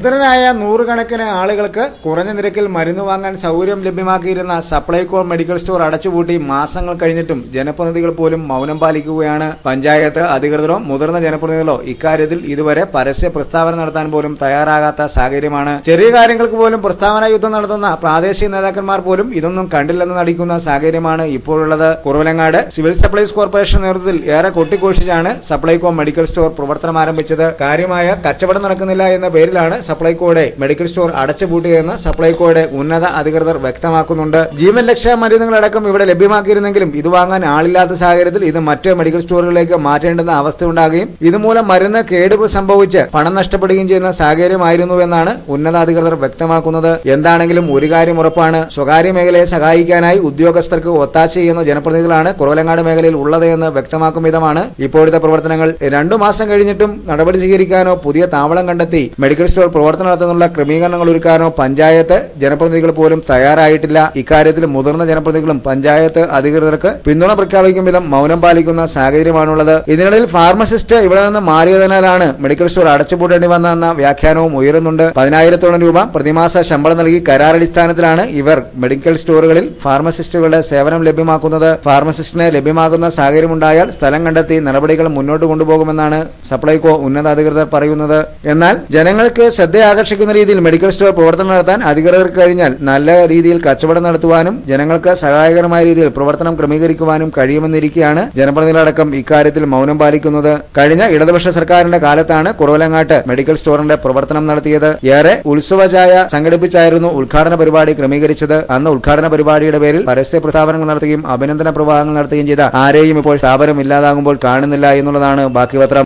ദരിദ്രരായ നൂറുകണക്കിന് ആളുകൾക്ക് കുറഞ്ഞ നിരക്കിൽ മരുന്ന് വാങ്ങാൻ സൗകര്യം ലഭ്യമാക്കിയിരുന്ന സപ്ലൈകോ മെഡിക്കൽ സ്റ്റോർ അടച്ചുപൂട്ടി മാസങ്ങൾ കഴിഞ്ഞിട്ടും ജനപ്രതിനിധികൾ പോലും മൗനം പാലിക്കുകയാണ് പഞ്ചായത്ത് അധികൃതരോ മുതിർന്ന ജനപ്രതിനിധികളോ ഇക്കാര്യത്തിൽ ഇതുവരെ പരസ്യ പ്രസ്താവന നടത്താൻ പോലും തയ്യാറാകാത്ത സാഹചര്യമാണ് ചെറിയ കാര്യങ്ങൾക്ക് പോലും പ്രസ്താവന യുദ്ധം നടത്തുന്ന പ്രാദേശിക നേതാക്കന്മാർ പോലും ഇതൊന്നും കണ്ടില്ലെന്ന് നടിക്കുന്ന സാഹചര്യമാണ് ഇപ്പോഴുള്ളത് കുറവലങ്ങാട് സിവിൽ സപ്ലൈസ് കോർപ്പറേഷൻ നേതൃത്വത്തിൽ ഏറെ കൊട്ടിഘോഷിച്ചാണ് സപ്ലൈകോ മെഡിക്കൽ സ്റ്റോർ പ്രവർത്തനം ആരംഭിച്ചത് കാര്യമായ കച്ചവടം നടക്കുന്നില്ല എന്ന പേരിലാണ് സപ്ലൈകോയുടെ മെഡിക്കൽ സ്റ്റോർ അടച്ചുപൂട്ടിയതെന്ന് സപ്ലൈകോയുടെ ഉന്നത അധികൃതർ വ്യക്തമാക്കുന്നുണ്ട് ജീവൻ രക്ഷാ മരുന്നുകളടക്കം ഇവിടെ ലഭ്യമാക്കിയിരുന്നെങ്കിലും ഇത് വാങ്ങാൻ ആളില്ലാത്ത സാഹചര്യത്തിൽ ഇത് മറ്റ് മെഡിക്കൽ സ്റ്റോറുകളിലേക്ക് മാറ്റേണ്ടുന്ന അവസ്ഥയുണ്ടാകുകയും ഇതുമൂലം മരുന്ന് കേടുവ് സംഭവിച്ച് പണം നഷ്ടപ്പെടുകയും ചെയ്യുന്ന സാഹചര്യമായിരുന്നു എന്നാണ് ഉന്നതാധികൃതർ വ്യക്തമാക്കുന്നത് എന്താണെങ്കിലും ഒരു കാര്യം ഉറപ്പാണ് സ്വകാര്യ മേഖലയെ സഹായിക്കാനായി ഉദ്യോഗസ്ഥർക്ക് ഒത്താശ ചെയ്യുന്ന ജനപ്രതിനിധികളാണ് കുറവലങ്ങാട് മേഖലയിൽ ഉള്ളത് എന്ന് വ്യക്തമാക്കും വിധമാണ് ഇപ്പോഴത്തെ പ്രവർത്തനങ്ങൾ രണ്ടു മാസം കഴിഞ്ഞിട്ടും നടപടി സ്വീകരിക്കാനോ പുതിയ താവളം കണ്ടെത്തി മെഡിക്കൽ സ്റ്റോർ പ്രവർത്തനം നടത്തുന്നുള്ള ക്രമീകരണങ്ങൾ ഒരുക്കാനോ പഞ്ചായത്ത് ജനപ്രതിനിധികൾ പോലും തയ്യാറായിട്ടില്ല ഇക്കാര്യത്തിൽ മുതിർന്ന ജനപ്രതിനിധികളും പഞ്ചായത്ത് അധികൃതർക്ക് പിന്തുണ പ്രഖ്യാപിക്കും വിധം മൗനം പാലിക്കുന്ന സാഹചര്യമാണുള്ളത് ഇതിനിടയിൽ ഫാർമസിസ്റ്റ് ഇവിടെ നിന്ന് മാറിയതിനാലാണ് മെഡിക്കൽ സ്റ്റോർ അടച്ചുപൂട്ടേണ്ടി വന്നതെന്ന വ്യാഖ്യാനവും ഉയരുന്നുണ്ട് പതിനായിരത്തോളം രൂപ പ്രതിമാസ ശമ്പളം നൽകി കരാറടിസ്ഥാനത്തിലാണ് ഇവർ മെഡിക്കൽ സ്റ്റോറുകളിൽ ഫാർമസിസ്റ്റുകളുടെ സേവനം ലഭ്യമാക്കുന്നത് ഫാർമസിസ്റ്റിനെ ലഭ്യമാകുന്ന സാഹചര്യമുണ്ടായാൽ സ്ഥലം കണ്ടെത്തി നടപടികൾ മുന്നോട്ട് കൊണ്ടുപോകുമെന്നാണ് സപ്ലൈകോ ഉന്നതാധികൃതർ പറയുന്നത് എന്നാൽ ജനങ്ങൾക്ക് ശ്രദ്ധ ആകർഷിക്കുന്ന രീതിയിൽ മെഡിക്കൽ സ്റ്റോർ പ്രവർത്തനം നടത്താൻ അധികൃതർക്ക് കഴിഞ്ഞാൽ നല്ല രീതിയിൽ കച്ചവടം നടത്തുവാനും ജനങ്ങൾക്ക് സഹായകരമായ രീതിയിൽ പ്രവർത്തനം ക്രമീകരിക്കുവാനും കഴിയുമെന്നിരിക്കെയാണ് ജനപ്രതിനിധികളടക്കം ഇക്കാര്യത്തിൽ മൗനം പാലിക്കുന്നത് കഴിഞ്ഞ ഇടതുപക്ഷ സർക്കാരിന്റെ കാലത്താണ് കുറവലങ്ങാട്ട് മെഡിക്കൽ സ്റ്റോറിന്റെ പ്രവർത്തനം നടത്തിയത് ഏറെ ഉത്സവചായ സംഘടിപ്പിച്ചായിരുന്നു ഉദ്ഘാടന പരിപാടി ക്രമീകരിച്ചത് അന്ന് ഉദ്ഘാടന പരിപാടിയുടെ പേരിൽ പരസ്യ പ്രസ്താവനകൾ നടത്തുകയും അഭിനന്ദന പ്രവാഹങ്ങൾ നടത്തുകയും ചെയ്ത ആരെയും ഇപ്പോൾ സ്ഥാപനം ഇല്ലാതാകുമ്പോൾ കാണുന്നില്ല എന്നുള്ളതാണ് ബാക്കി പത്രം